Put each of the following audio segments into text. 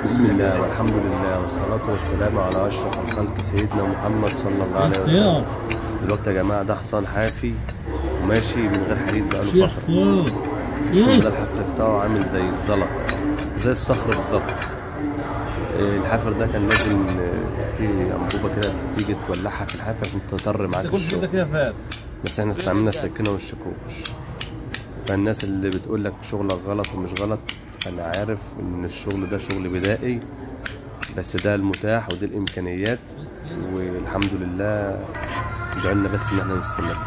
بسم الله والحمد لله والصلاة والسلام على أشرف الخلق سيدنا محمد صلى الله عليه وسلم دلوقتي يا جماعة ده حصان حافي وماشي من غير حديد بقاله شيخ فترة فوق الحصان ده الحفر بتاعه عامل زي الزلط زي الصخر بالظبط آه، الحافر ده كان لازم آه، في أنبوبة كده تيجي تولعها في الحافر عشان تطر معاك الشغل كده فعلا بس احنا استعملنا السكينة والشاكوش فالناس اللي بتقول لك شغلك غلط ومش غلط انا عارف ان الشغل ده شغل بدائي بس ده المتاح ودي الامكانيات والحمد لله ادعوا بس ان احنا نستمر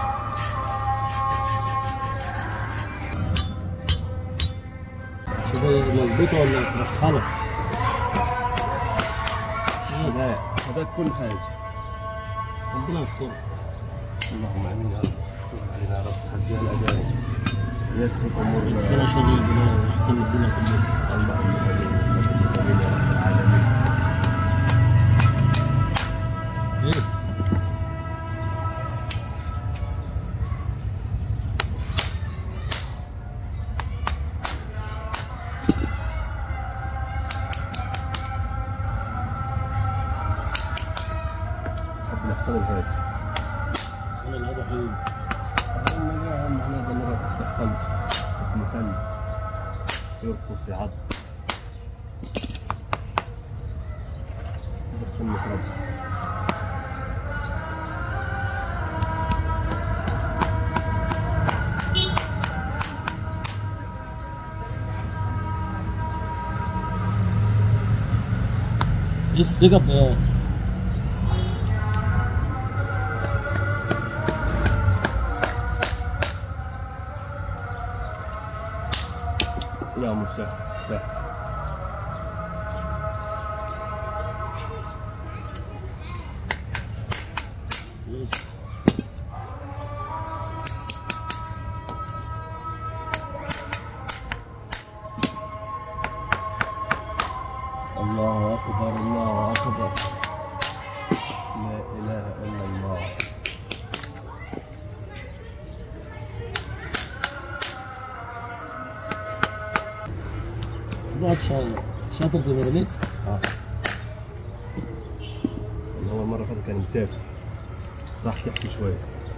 شوف مظبوطة ولا ترحلة بس لا هذا كل حاجه ربنا يستر اللهم امين يا رب استر علينا يا رب هديها الاداء يسر امورنا ربنا شغل البلاد أحسن من الدنيا كلها اللهم امين يا رب العالمين يس ربنا يحسن الهادي صلى الله عليه وسلم اهم حاجه اهم حاجه ده مره تحصل في مكان يرفص يعض ده سنة ربنا ايه السجب ده يا موسى سهل يس الله أكبر الله أكبر لا إله إلا الله بعد شا- شاطر في المرميت آه اللي هو المرة اللي فاتت كان مسافر راح تحكي شوية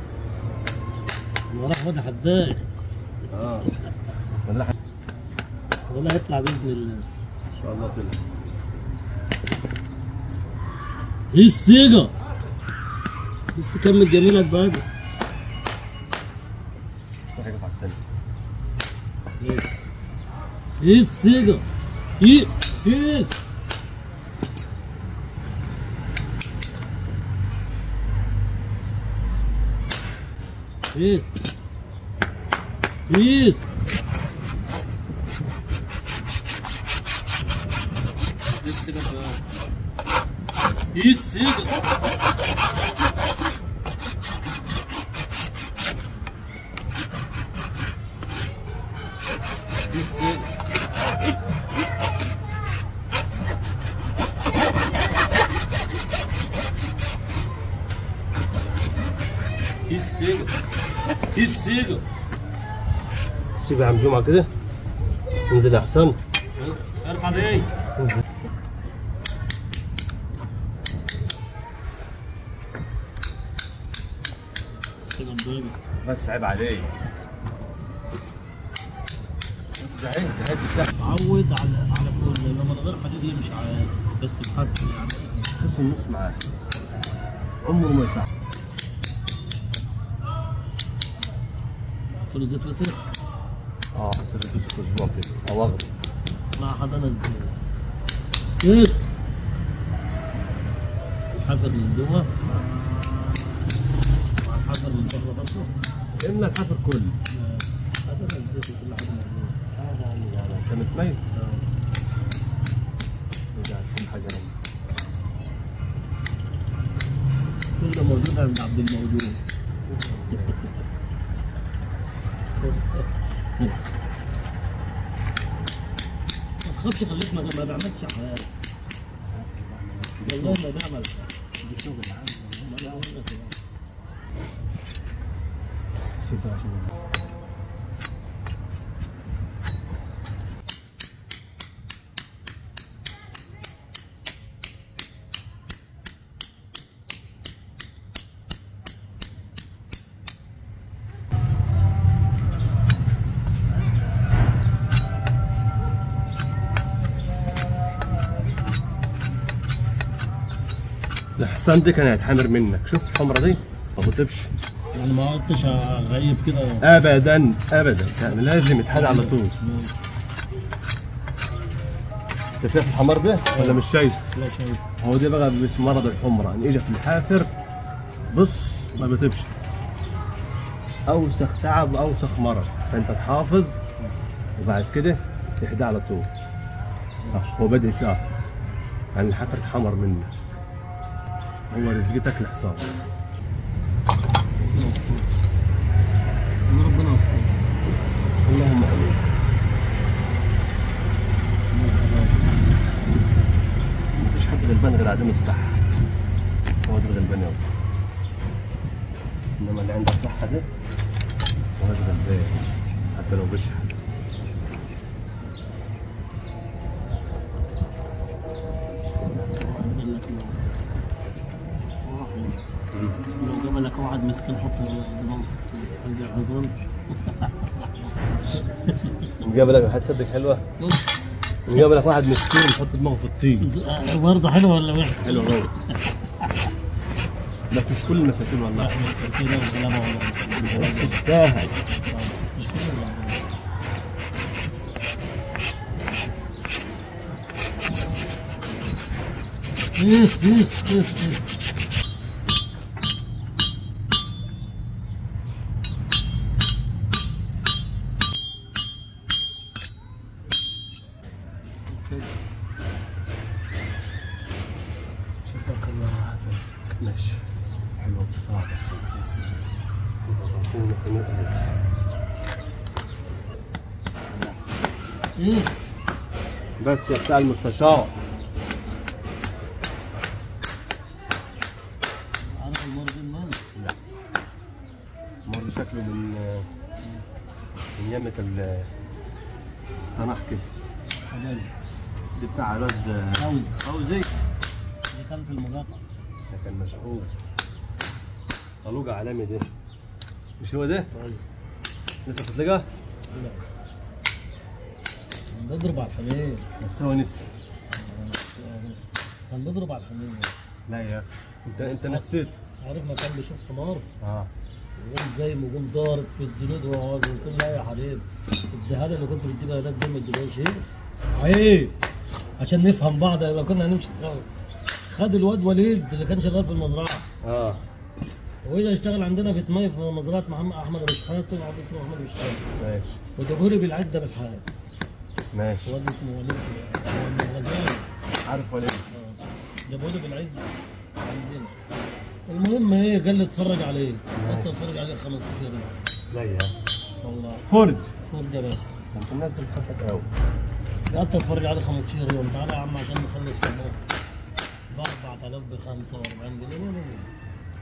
انا راح وضع حداي آه ولا ولا هيطلع باذن الله إن شاء الله طلع ايه السيجا لسه كمل جميلك بقى في حاجة على التانية ايه السيجا ايه يس يس يس السيجا بقى ايه السيجا ايه السيجا ايه السيجا ايه السيجا سيب يا عم جمعة كده تنزل يا حسام ارفع دي السيجا مضيبة بس عيب عليك ده عيب ده عيب بتاعك اتعود على على كل لما من غير حديد يمشي عادي بس بحد يعني تحس النص معاه عمره ما يفعل كل زيت وسخ اه حطيت له في اسبوع كده او اغلب مع حضانة ازاي يس الحذر من جوه مع الحذر من بره برضه املى الحفر كله حضانة الزيت وكل حاجة موجودة اه يعني يعني انت متميز آه. رجع كل حاجه لما كله موجود عند عبد الموجود ما تخافش خليك ما ما بعملش حاجة والله ما بعمل دي شغل عادي ما بعمل سيبها عشان الحصان دي كان هيتحمر منك شوف الحمرة دي ما بتطيبش يعني ما عدتش اغيب كده ابدا ابدا يعني لازم يتحل على طول انت شايف الحمار ده ولا مش شايف؟ لا شايف هو ده بقى باسم مرض الحمرة ان اجى في الحافر بص ما بتبش اوسخ تعب واوسخ مرض فانت تحافظ وبعد كده تهدى على طول اه هو بدأ فيها يعني الحافر اتحمر منه هو رزقتك الحصان ربنا يستر اللهم امين مفيش حد غلبان غير عدم الصحة هو ده الغلبان يابا انما اللي عنده صحة ده هو ده غلبان حتى لو بيشحن أقول لك لو- لو جاب لك واحد مسكين حط دماغه في عند الحزون مقابلك هتصدق حلوة مقابلك واحد مسكين يحط دماغه في الطين برضه حلو ولا وحش؟ حلو قوي بس مش كل المساكين لا والله في ناس غلابه ولا بس تستاهل مش كلهم يس يس يس يس شوفك الله يعافيك ماشي حلو بالصعب ايه بس يا بتاع المستشار عارف المرض المال لا مر شكله من من يمة ال طنح كده حبايبي دي بتاع الواد فوزي فوزي اللي كان في المقاطعة ده كان مشهور طلوقة عالمي ده مش هو ده؟ طيب لسه بتلاقاه؟ لا كان بيضرب على الحمير بس هو نسي كان بيضرب على الحمير لا يا انت انت نسيت عارف ما كان بيشوف حمار اه يقوم زي ما يقوم ضارب في الزنود ويقعد ويقول لا يا حبيبي الدهان اللي كنت بتجيبها هناك دي ما تجيبهاش هنا عيب عشان نفهم بعض لو كنا هنمشي سوا خد الواد وليد اللي كان شغال في المزرعه اه وإذا اشتغل عندنا في تميم في مزرعه محمد احمد ابو شحاته طلع اسمه احمد ابو شحاته ماشي وجابوا لي بالعده بالحال ماشي واد اسمه وليد هو من الغزال عارف ولا جابوا لي بالعيد عندنا المهم ايه قال لي اتفرج عليه قعدت اتفرج عليه 15 يوم لا يا والله فرج فرجه بس انت الناس بتحبك قوي قعدت اتفرج عليه 15 يوم تعالى يا عم عشان نخلص في الموت ب 4000 ب 45 جنيه ولا إيه؟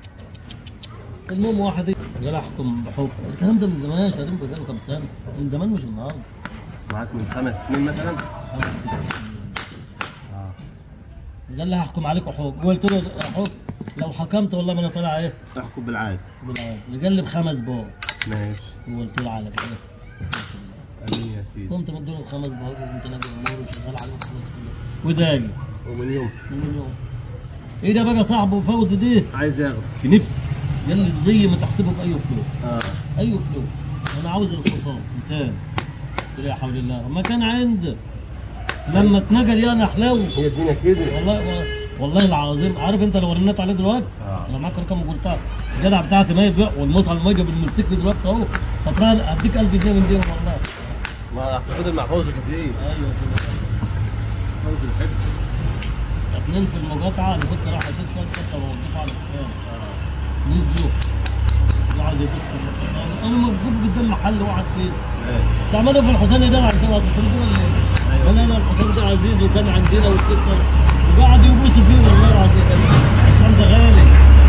المهم واحد قال احكم بحكم الكلام ده من زمان شغالين بقاله كام سنه من زمان مش النهارده معاك من خمس سنين مثلا خمس ست سنين اه قال لي هحكم عليك حكم قلت له حكم لو حكمت والله ما انا طالع ايه احكم بالعاد بالعافية. قال لي بخمس بار ماشي وقلت له على كده امين يا سيدي قمت مديله الخمس بار وقمت نادي الامور وشغال عليه خلاص كله وداجي ومن يوم من يوم ايه ده بقى صاحبه فوزي دي عايز ياخد في نفسي قال لي زي ما تحسبه باي فلوس اه اي فلوس انا عاوز الاقتصاد 200 قلت له يا حول الله ما كان عنده لما اتنقل يا نحلاوي هي الدنيا كده والله والله العظيم عارف انت لو رنيت عليه دلوقتي آه. انا معاك رقم وقلتها الجدع بتاعتي ما يبيع والمصعد ما يجي بالموتوسيكل دلوقتي اهو هتراهن اديك 1000 جنيه من دي والله ما اصل فضل مع فوزي كتير ايوه كده فوزي بحب اتنين في المقاطعه انا كنت رايح اشوف شويه شطه بوقفها على الكفايه نزلوا قعدوا يبصوا في الحصان انا موقوف قدام محل واحد كده ماشي تعملوا في الحصان ده عشان هتطلبوا ولا ايه؟ قال انا الحصان ده عزيز وكان عندنا واتكسر وقعدوا يبوسوا فيه والله العظيم الحصان ده غالي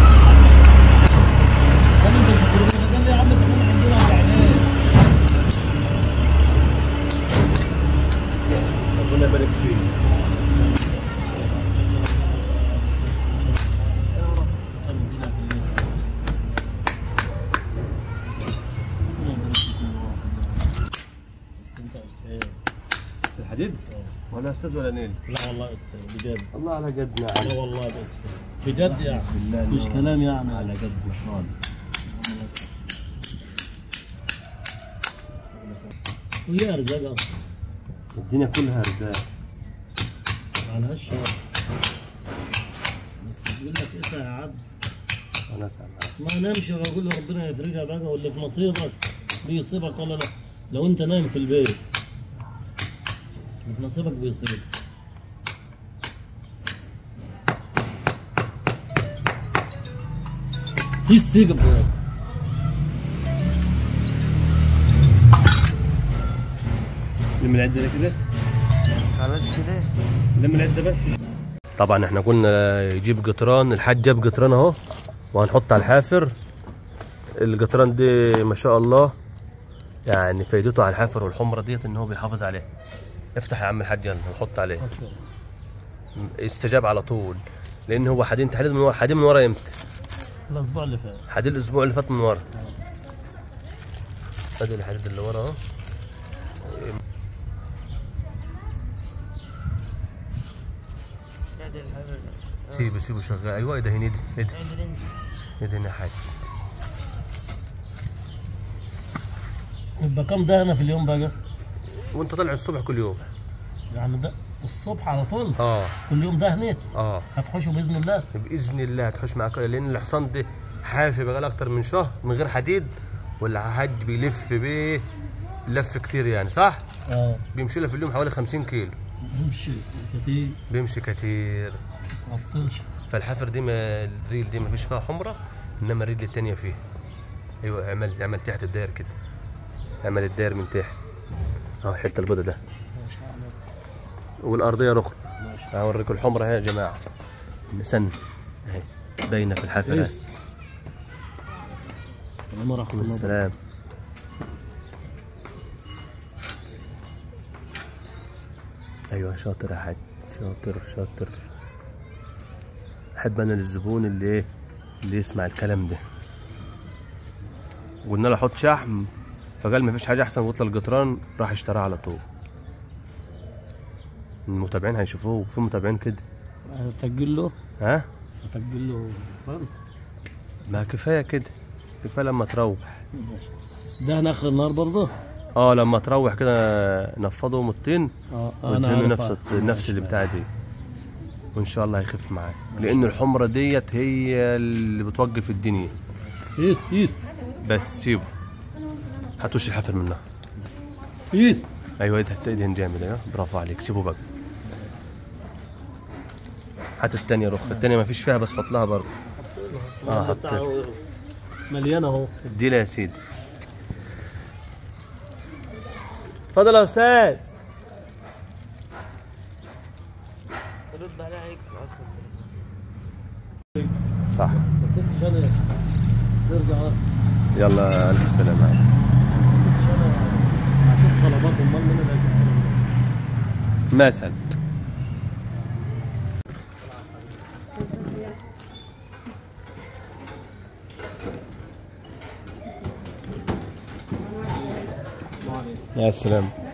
قال انت بتطلبوه قال لي يا عم ده كان عندنا وبعدين ربنا يبارك فيك يا رب قسم بالله بالله ربنا يبارك فيكم يا رب. بس انت استاذ الحديد اه. وانا ولا استاذ ولا نيل لا والله استاذ بجد الله على قدنا لا والله باستاذ بجد يعني مش كلام يعني على قدنا خالص وهي ارزاق اصلا الدنيا كلها رزاق على هالشهر بس بيقول لك اسعى يا عبد انا اسال ما نامش واقول له ربنا يفرجها بقى واللي في نصيبك بيصيبك ولا لا لو انت نايم في البيت اللي في نصيبك بيصيبك في السجن لما العده ده كده خلاص كده لما العده بس طبعا احنا قلنا يجيب قطران الحاج جاب قطران اهو وهنحط على الحافر القطران دي ما شاء الله يعني فايدته على الحافر والحمره ديت ان هو بيحافظ عليها افتح يا عم الحاج يلا نحط عليه استجاب على طول لان هو حديد انت حديد من ورا حديد من ورا امتى الاسبوع اللي فات حديد الاسبوع اللي فات من ورا ادي الحديد اللي ورا اهو نادي الحبل سيبه سيبه شغال ايوه ده هنيدي ايه ده ايه ده هنا حاجه يبقى كم دهنه في اليوم بقى؟ وانت طالع الصبح كل يوم يعني ده الصبح على طول اه كل يوم دهنه اه هتخشوا باذن الله باذن الله هتحوش معاك لان الحصان ده حافي بقى اكتر من شهر من غير حديد والحاج بيلف بيه لف كتير يعني صح اه بيمشي له في اليوم حوالي 50 كيلو بمشي كتير بيمشي كتير ما تطولش فالحافر دي ما الريل دي ما فيش فيها حمره انما الريل التانية فيها ايوه اعمل اعمل تحت الداير كده اعمل الداير من تحت اهو الحته البيضه ده ما شاء الله والارضيه الاخرى ما شاء اوريكم الحمره اهي يا جماعه سن اهي باينه في الحافر الله اهي. السلام ورحمه الله السلام ايوه شاطر يا حاج شاطر شاطر احب انا للزبون اللي ايه اللي يسمع الكلام ده قلنا له حط شحم فقال ما فيش حاجه احسن وطلع القطران راح اشتراه على طول المتابعين هيشوفوه في متابعين كده هتسجل له ها هتسجل له فرد ما كفايه كده كفايه لما تروح دهن اخر النهار برضه اه لما تروح كده نفضه من الطين اه وادهنه عارف. نفس الط- نفس اللي بتاع دي وان شاء الله هيخف معاك لان الحمره ديت هي اللي بتوقف الدنيا يس يس بس سيبه هاتوش الحفر منها يس ايوه ادهن ادهن جامد ايوه برافو عليك سيبه بقى هات التانية رخ التانية ما فيش فيها بس حط لها برضه اه حط مليان اهو دي لا يا سيدي اتفضل يا استاذ ترد عليه هيكفي اصلا صح ما كنتش انا ترجع يلا الف سلامة كنتش انا اشوف طلبات امال مين اللي هيشوف طلبات مثل يا سلام